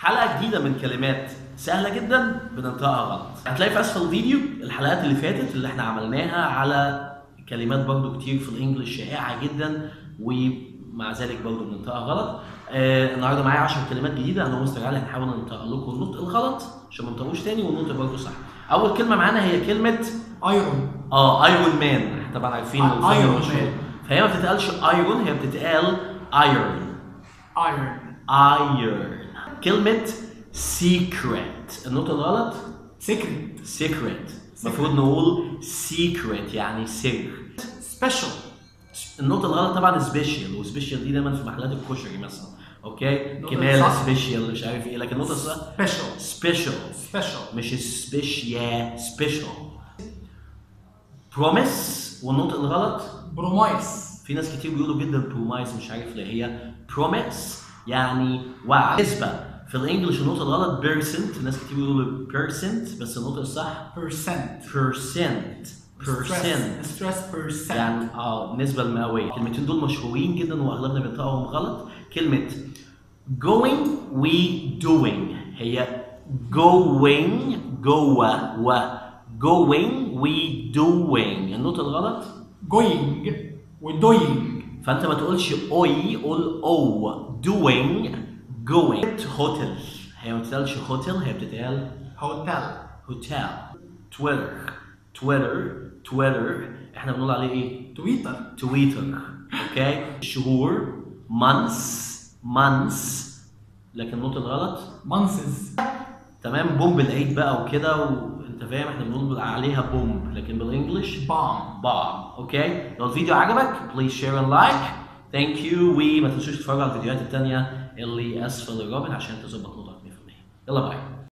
حلقه جديده من كلمات سهله جدا بننطقها غلط هتلاقي في اسفل الفيديو الحلقات اللي فاتت اللي احنا عملناها على كلمات برضو كتير في الانجليش شائعه جدا ومع ذلك برضو بننطقها غلط آه النهارده معايا 10 كلمات جديده انا ومستر علي هنحاول ننطق لكم النطق الغلط عشان ما ننطقوش تاني والنطق برضو صح اول كلمه معانا هي كلمه ايرون اه ايرون مان احنا طبعا عارفين آه، الفيلم Iron المشهور. Man. فهي ما بتتقالش ايرون هي بتتقال ايرون ايرون ايرون كلمة secret النطق الغلط سيكريت secret المفروض نقول secret يعني سر سبيشال النطق الغلط طبعا سبيشال وسبيشال دي دايما في محلات الكشري مثلا اوكي النطق كمال الصح. سبيشال مش عارف ايه لكن النطق الصح سبيشال سبيشال سبيشال مش سبيشيا سبيشال بروميس والنطق الغلط برومايس في ناس كتير بيقولوا جدا برومايز مش عارف ليه هي بروميس يعني وعد نسبة في الانجليش النطق الغلط بيرسنت ناس كتير بيقولوا بيرسنت بس النطق الصح بيرسنت بيرسنت بيرسنت ستريس بيرسنت يعني اه النسبة المئوية الكلمتين دول مشهورين جدا واغلبنا بينطقهم غلط كلمة going we doing هي going جوه و going we doing النطق الغلط جوينج ودوينج فانت ما تقولش اوي قول او doing going هوتيل هي ما بتتقالش هوتيل هي بتتقال هوتيل هوتيل تويتر تويتر تويتر احنا بنقول عليه ايه تويتر تويتر اوكي شهور months months لكن النطق الغلط مانسز تمام بومب العيد بقى وكده وانت فاهم احنا بنقول عليها بومب لكن بالانجلش بام بام اوكي لو الفيديو عجبك بليز شير اند لايك ثانك يو وما تنسوش تتفرجوا على الفيديوهات التانية اللي اسفل الرابط عشان تظبط نقطة 100% يلا باي